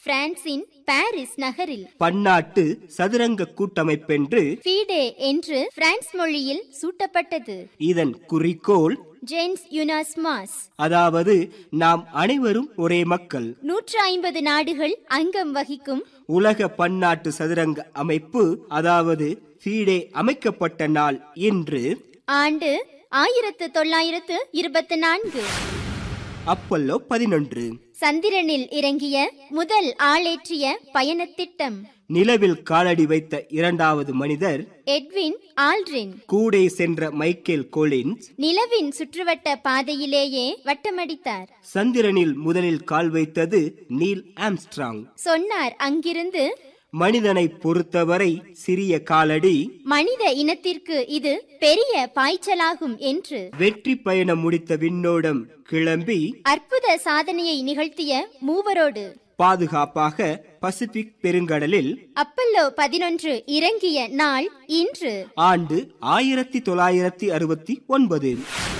பிரான்சின் பாரிஸ் நகரில் பன்னாட்டு சதுரங்க கூட்டமைப்பென்று ஃபீடே என்று பிரான்ஸ் மொழியில் சூட்டப்பட்டது இதன் குறிக்கோள் ஜென்ஸ் யுனாஸ்மாஸ் அதாவது நாம் அனைவரும் ஒரே மக்கள் நூற்று ஐம்பது நாடுகள் அங்கம் வகிக்கும் உலக பன்னாட்டு சதுரங்க அமைப்பு அதாவது ஃபீடே அமைக்கப்பட்ட நாள் இன்று ஆண்டு ஆயிரத்து தொள்ளாயிரத்து இருபத்தி நான்கு அப்பல்லோ பதினொன்று சந்திரனில் இறங்கிய முதல் ஆளேற்றிய பயணத் திட்டம் நிலவில் காலடி வைத்த இரண்டாவது மனிதர் எட்வின் ஆல்ட்ரின் கூடே சென்ற மைக்கேல் கோலின்ஸ் நிலவின் சுற்றுவட்ட பாதையிலேயே வட்டமடித்தார் சந்திரனில் முதலில் கால் வைத்தது நீல் ஆம்ஸ்ட்ராங் சொன்னார் அங்கிருந்து மனிதனை பொறுத்தவரை சிறிய காலடி மனித இனத்திற்கு இது பெரிய பாய்ச்சலாகும் என்று வெற்றி பயணம் முடித்த விண்ணோடம் கிளம்பி அற்புத சாதனையை நிகழ்த்திய மூவரோடு பாதுகாப்பாக பசிபிக் பெருங்கடலில் அப்பல்லோ பதினொன்று இறங்கிய நாள் இன்று ஆண்டு ஆயிரத்தி தொள்ளாயிரத்தி அறுபத்தி ஒன்பது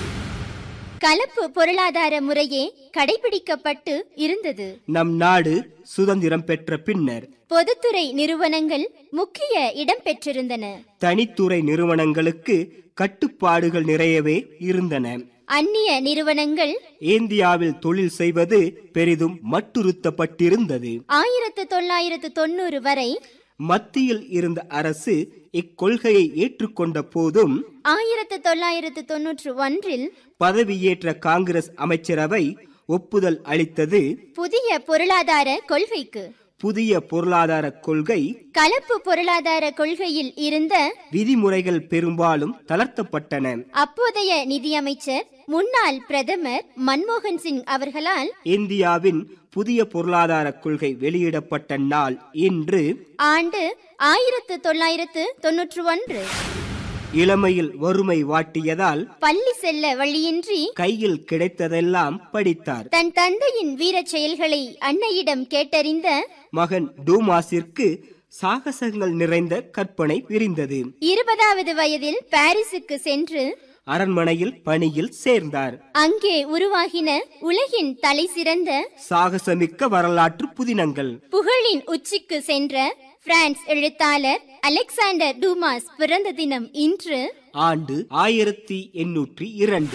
கலப்பு பொருளாதார முறையே கடைபிடிக்கப்பட்டு இருந்தது நம் நாடு சுதந்திரம் பெற்ற பின்னர் பொதுத்துறை நிறுவனங்கள் முக்கிய இடம் பெற்றிருந்தன தனித்துறை நிறுவனங்களுக்கு கட்டுப்பாடுகள் நிறையவே இருந்தன அந்நிய நிறுவனங்கள் இந்தியாவில் தொழில் செய்வது பெரிதும் மட்டுறுத்தப்பட்டிருந்தது ஆயிரத்து தொள்ளாயிரத்து தொண்ணூறு வரை மத்தியில் இருந்த அரசு இக்கொள்கையை ஏற்றுக்கொண்ட போதும் ஆயிரத்து தொள்ளாயிரத்து தொன்னூற்று ஒன்றில் பதவியேற்ற காங்கிரஸ் அமைச்சரவை ஒப்புதல் அளித்தது புதிய பொருளாதார கொள்கைக்கு புதிய பொருளாதார கொள்கை கலப்பு பொருளாதார கொள்கையில் இருந்த விதிமுறைகள் பெரும்பாலும் தளர்த்தப்பட்டன அப்போதைய நிதியமைச்சர் முன்னாள் பிரதமர் மன்மோகன் சிங் அவர்களால் இந்தியாவின் புதிய பொருளாதார கொள்கை வெளியிடப்பட்ட நாள் இன்று ஆண்டு ஆயிரத்து தொள்ளாயிரத்து தொன்னூற்று ஒன்று இளமையில் வறுமை வாட்டியதால் பள்ளி செல்ல வழியின்றி கையில் கிடைத்ததெல்லாம் படித்தார் தன் தந்தையின் வீரச் செயல்களை அன்னையிடம் கேட்டறிந்த மகன் டூமாஸிற்கு சாகசங்கள் நிறைந்த கற்பனை விரிந்தது இருபதாவது வயதில் பாரிஸுக்கு சென்று அரண்மனையில் பணியில் சேர்ந்தார் அங்கே உருவாகின உலகின் தலை சிறந்த சாகசமிக்க வரலாற்று புதினங்கள் புகழின் உச்சிக்கு சென்ற பிரான்ஸ் எழுத்தாளர் அலெக்சாண்டர் டூமாஸ் பிறந்த தினம் இன்று ஆண்டு ஆயிரத்தி எண்ணூற்றி இரண்டு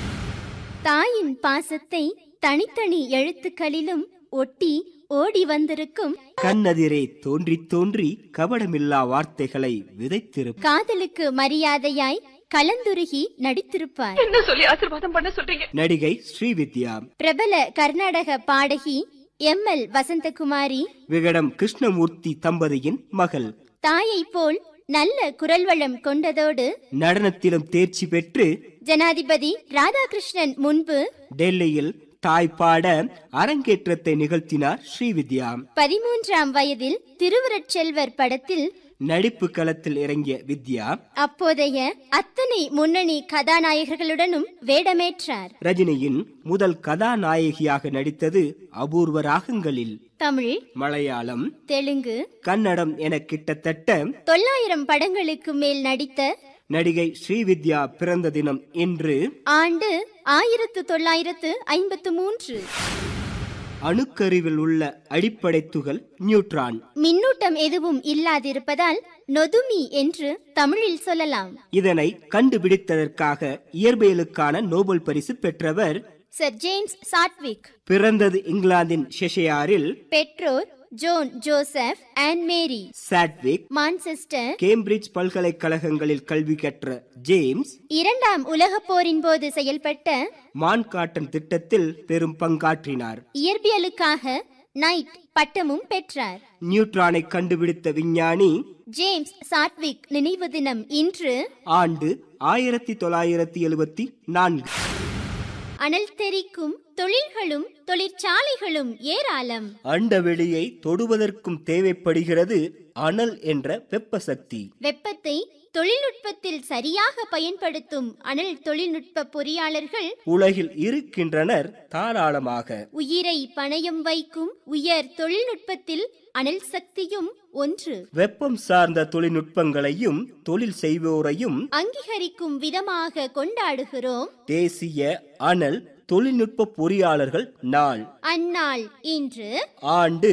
தாயின் பாசத்தை தனித்தனி எழுத்துக்களிலும் ஒட்டி ஓடி வந்திருக்கும் கண்ணெதிரே தோன்றி தோன்றி கபடமில்லா வார்த்தைகளை விதைத்திருப்பார் காதலுக்கு மரியாதையாய் கலந்துருகி நடித்திருப்பார் என்ன சொல்லி ஆசீர்வாதம் பண்ண சொல்றீங்க நடிகை ஸ்ரீவித்யா பிரபல கர்நாடக பாடகி எம் எல் வசந்தகுமாரி விகடம் கிருஷ்ணமூர்த்தி தம்பதியின் மகள் தாயை போல் நல்ல குரல் வளம் கொண்டதோடு நடனத்திலும் தேர்ச்சி பெற்று ஜனாதிபதி ராதாகிருஷ்ணன் முன்பு டெல்லியில் தாய்ப்பாட அரங்கேற்றத்தை நிகழ்த்தினார் ஸ்ரீவித்யா பதிமூன்றாம் வயதில் திருவருட்செல்வர் படத்தில் நடிப்பு களத்தில் இறங்கிய வித்யா அப்போதைய அத்தனை முன்னணி கதாநாயகர்களுடனும் வேடமேற்றார் ரஜினியின் முதல் கதாநாயகியாக நடித்தது அபூர்வ ராகங்களில் தமிழ் மலையாளம் தெலுங்கு கன்னடம் என கிட்டத்தட்ட தொள்ளாயிரம் படங்களுக்கு மேல் நடித்த நடிகை ஸ்ரீவித்யா பிறந்த தினம் இன்று ஆண்டு ஆயிரத்து தொள்ளாயிரத்து ஐம்பத்து மூன்று அணுக்கருவில் உள்ள அடிப்படை துகள் நியூட்ரான் மின்னூட்டம் எதுவும் இல்லாதிருப்பதால் நொதுமி என்று தமிழில் சொல்லலாம் இதனை கண்டுபிடித்ததற்காக இயற்பியலுக்கான நோபல் பரிசு பெற்றவர் சர் ஜேம்ஸ் சாட்விக் பிறந்தது இங்கிலாந்தின் ஷெஷையாரில் பெற்றோர் John Joseph and Mary Chadwick Manchester Cambridge பல்கலைக்கழகங்களில் கல்வி கற்ற ஜேம்ஸ் இரண்டாம் உலகப் போரின் போது செயல்பட்ட மான்காட்டன் திட்டத்தில் பெரும் பங்காற்றினார் இயற்பியலுக்காக நைட் பட்டமும் பெற்றார் நியூட்ரானை கண்டுபிடித்த விஞ்ஞானி ஜேம்ஸ் சாட்விக் நினைவு தினம் இன்று ஆண்டு ஆயிரத்தி தொள்ளாயிரத்தி எழுபத்தி நான்கு அனல் தெரிக்கும் தொழில்களும் தொழிற்சாலைகளும் ஏராளம் அண்டவெளியை தொடுவதற்கும் தேவைப்படுகிறது அனல் என்ற வெப்ப சக்தி வெப்பத்தை தொழில்நுட்பத்தில் சரியாக பயன்படுத்தும் அனல் தொழில்நுட்ப பொறியாளர்கள் உலகில் இருக்கின்றனர் தாராளமாக உயிரை பணயம் வைக்கும் உயர் தொழில்நுட்பத்தில் அனல் சக்தியும் ஒன்று வெப்பம் சார்ந்த தொழில்நுட்பங்களையும் தொழில் செய்வோரையும் அங்கீகரிக்கும் விதமாக கொண்டாடுகிறோம் தேசிய அனல் தொழில்நுட்ப பொறியாளர்கள் நாள் அந்நாள் இன்று ஆண்டு